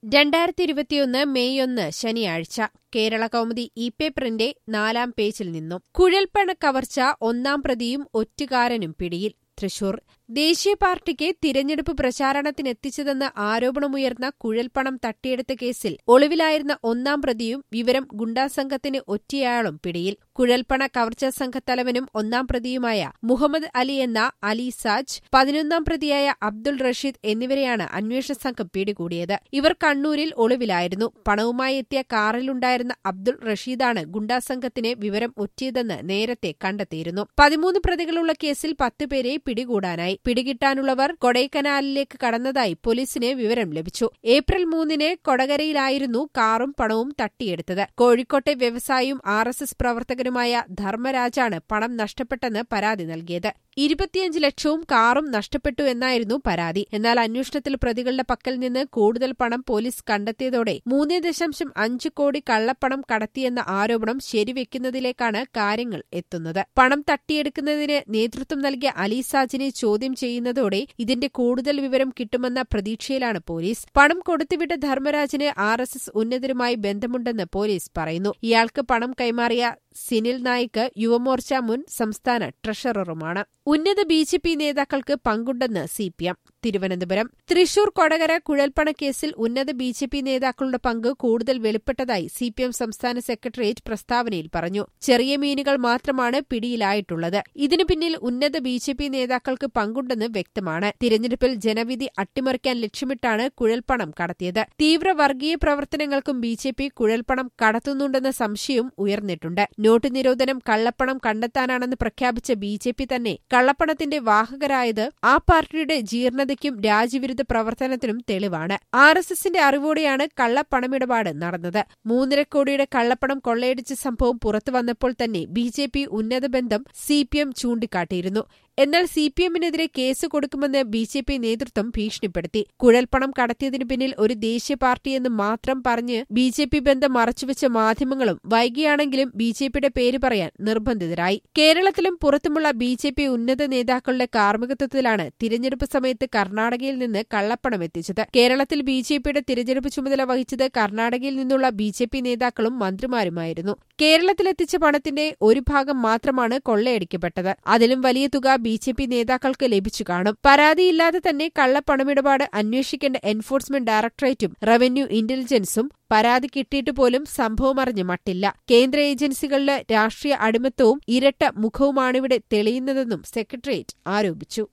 രണ്ടായിരത്തി ഇരുപത്തിയൊന്ന് മെയ് ഒന്ന് ശനിയാഴ്ച കേരള കൗമുദി ഇ പേപ്പറിന്റെ നാലാം പേജിൽ നിന്നും കുഴൽപ്പണ കവർച്ച ഒന്നാം പ്രതിയും ഒറ്റുകാരനും പിടിയിൽ തൃശൂർ ദേശീയ പാർട്ടിക്ക് തിരഞ്ഞെടുപ്പ് പ്രചാരണത്തിനെത്തിച്ചതെന്ന് ആരോപണമുയർന്ന കുഴൽപ്പണം തട്ടിയെടുത്ത കേസിൽ ഒളിവിലായിരുന്ന ഒന്നാം പ്രതിയും വിവരം ഗുണ്ടാസംഘത്തിന് ഒറ്റയാളും പിടിയിൽ കുഴൽപ്പണ കവർച്ചാ സംഘത്തലവനും ഒന്നാം പ്രതിയുമായ മുഹമ്മദ് അലി എന്ന അലി സാജ് പതിനൊന്നാം പ്രതിയായ അബ്ദുൾ റഷീദ് എന്നിവരെയാണ് അന്വേഷണ സംഘം പിടികൂടിയത് ഇവർ കണ്ണൂരിൽ ഒളിവിലായിരുന്നു പണവുമായി എത്തിയ കാറിലുണ്ടായിരുന്ന അബ്ദുൾ റഷീദാണ് ഗുണ്ടാസംഘത്തിന് വിവരം ഒറ്റിയതെന്ന് നേരത്തെ കണ്ടെത്തിയിരുന്നു പതിമൂന്ന് പ്രതികളുള്ള കേസിൽ പത്തുപേരെ പിടികൂടാനായി പിടികിട്ടാനുള്ളവർ കൊടൈക്കനാലിലേക്ക് കടന്നതായി പോലീസിന് വിവരം ലഭിച്ചു ഏപ്രിൽ മൂന്നിന് കൊടകരയിലായിരുന്നു കാറും പണവും തട്ടിയെടുത്തത് കോഴിക്കോട്ടെ വ്യവസായിയും ആർ എസ് എസ് പ്രവർത്തകനുമായ ധർമ്മരാജാണ് പണം നഷ്ടപ്പെട്ടെന്ന് പരാതി നൽകിയത് ഇരുപത്തിയഞ്ച് ലക്ഷവും കാറും നഷ്ടപ്പെട്ടു എന്നായിരുന്നു പരാതി എന്നാൽ അന്വേഷണത്തിൽ പ്രതികളുടെ പക്കൽ നിന്ന് കൂടുതൽ പണം പോലീസ് കണ്ടെത്തിയതോടെ മൂന്ന് ദശാംശം അഞ്ച് കോടി കള്ളപ്പണം കടത്തിയെന്ന ആരോപണം ശരിവെക്കുന്നതിലേക്കാണ് കാര്യങ്ങൾ എത്തുന്നത് പണം തട്ടിയെടുക്കുന്നതിന് നേതൃത്വം നൽകിയ അലിസാജിനെ ചോദ്യം ചെയ്യുന്നതോടെ ഇതിന്റെ കൂടുതൽ വിവരം കിട്ടുമെന്ന പ്രതീക്ഷയിലാണ് പോലീസ് പണം കൊടുത്തുവിട്ട ധർമ്മരാജിന് ആർ എസ് എസ് ഉന്നതരുമായി ബന്ധമുണ്ടെന്ന് പോലീസ് പറയുന്നു ഇയാൾക്ക് പണം കൈമാറിയ സിനിൽ നായിക്ക് യുവമോർച്ച മുൻ സംസ്ഥാന ട്രഷററുമാണ് ഉന്നത ബി ജെ പി നേതാക്കൾക്ക് പങ്കുണ്ടെന്ന് C P M Thiruvananthapuram Thrissur Kodakara കുഴൽപ്പണ കേസിൽ ഉന്നത ബി ജെ പി നേതാക്കളുടെ പങ്ക് കൂടുതൽ വെളിപ്പെട്ടതായി സി പി എം സംസ്ഥാന സെക്രട്ടേറിയറ്റ് പ്രസ്താവനയിൽ പറഞ്ഞു ചെറിയ മീനുകൾ മാത്രമാണ് പിടിയിലായിട്ടുള്ളത് ഇതിനു പിന്നിൽ ഉന്നത ബി ജെ പി നേതാക്കൾക്ക് പങ്കുണ്ടെന്ന് വ്യക്തമാണ് തിരഞ്ഞെടുപ്പിൽ ജനവിധി അട്ടിമറിക്കാൻ ലക്ഷ്യമിട്ടാണ് കുഴൽപ്പണം കടത്തിയത് തീവ്ര വർഗീയ പ്രവർത്തനങ്ങൾക്കും ബി ജെ പി കുഴൽപ്പണം കടത്തുന്നുണ്ടെന്ന സംശയവും ഉയർന്നിട്ടുണ്ട് നോട്ട് നിരോധനം കള്ളപ്പണം കണ്ടെത്താനാണെന്ന് പ്രഖ്യാപിച്ച ബി ജെ പി തന്നെ കള്ളപ്പണത്തിന്റെ വാഹകരായത് ആ പാർട്ടിയുടെ ജീർണതയ്ക്കും രാജ്യവിരുദ്ധ പ്രവർത്തനത്തിനും തെളിവാണ് ആർ എസ് എസിന്റെ അറിവോടെയാണ് കള്ളപ്പണമിടപാട് നടന്നത് മൂന്നര കോടിയുടെ കള്ളപ്പണം കൊള്ളയടിച്ച സംഭവം പുറത്തുവന്നപ്പോൾ തന്നെ ബി ജെ പി ഉന്നത ബന്ധം സി പി എം ചൂണ്ടിക്കാട്ടിയിരുന്നു എന്നാൽ സി പി എമ്മിനെതിരെ കേസ് കൊടുക്കുമെന്ന് ബി ജെ പി നേതൃത്വം ഭീഷണിപ്പെടുത്തി കുഴൽപ്പണം കടത്തിയതിനു പിന്നിൽ ഒരു ദേശീയ പാർട്ടിയെന്ന് മാത്രം പറഞ്ഞ് ബി ജെ പി ബന്ധം മറച്ചുവെച്ച മാധ്യമങ്ങളും വൈകിയാണെങ്കിലും ബി ജെ പിയുടെ പേര് പറയാൻ നിർബന്ധിതരായി കേരളത്തിലും പുറത്തുമുള്ള ബി ജെ പി ഉന്നത നേതാക്കളുടെ കാർമ്മികത്വത്തിലാണ് തിരഞ്ഞെടുപ്പ് സമയത്ത് കർണാടകയിൽ നിന്ന് കള്ളപ്പണം എത്തിച്ചത് കേരളത്തിൽ ബി ജെ പിയുടെ തിരഞ്ഞെടുപ്പ് ചുമതല വഹിച്ചത് കർണാടകയിൽ നിന്നുള്ള ബി ജെ പി നേതാക്കളും മന്ത്രിമാരുമായിരുന്നു കേരളത്തിലെത്തിച്ച പണത്തിന്റെ ഒരു ഭാഗം മാത്രമാണ് കൊള്ളയടിക്കപ്പെട്ടത് അതിലും വലിയ തുക ബി ജെ പി നേതാക്കൾക്ക് ലഭിച്ചു കാണും പരാതിയില്ലാതെ തന്നെ കള്ളപ്പണമിടപാട് അന്വേഷിക്കേണ്ട എൻഫോഴ്സ്മെന്റ് ഡയറക്ടറേറ്റും റവന്യൂ ഇന്റലിജൻസും പരാതി കിട്ടിയിട്ട് പോലും സംഭവമറിഞ്ഞ് മട്ടില്ല കേന്ദ്ര ഏജൻസികളിലെ രാഷ്ട്രീയ അടിമത്തവും ഇരട്ട മുഖവുമാണിവിടെ തെളിയുന്നതെന്നും സെക്രട്ടേറിയറ്റ് ആരോപിച്ചു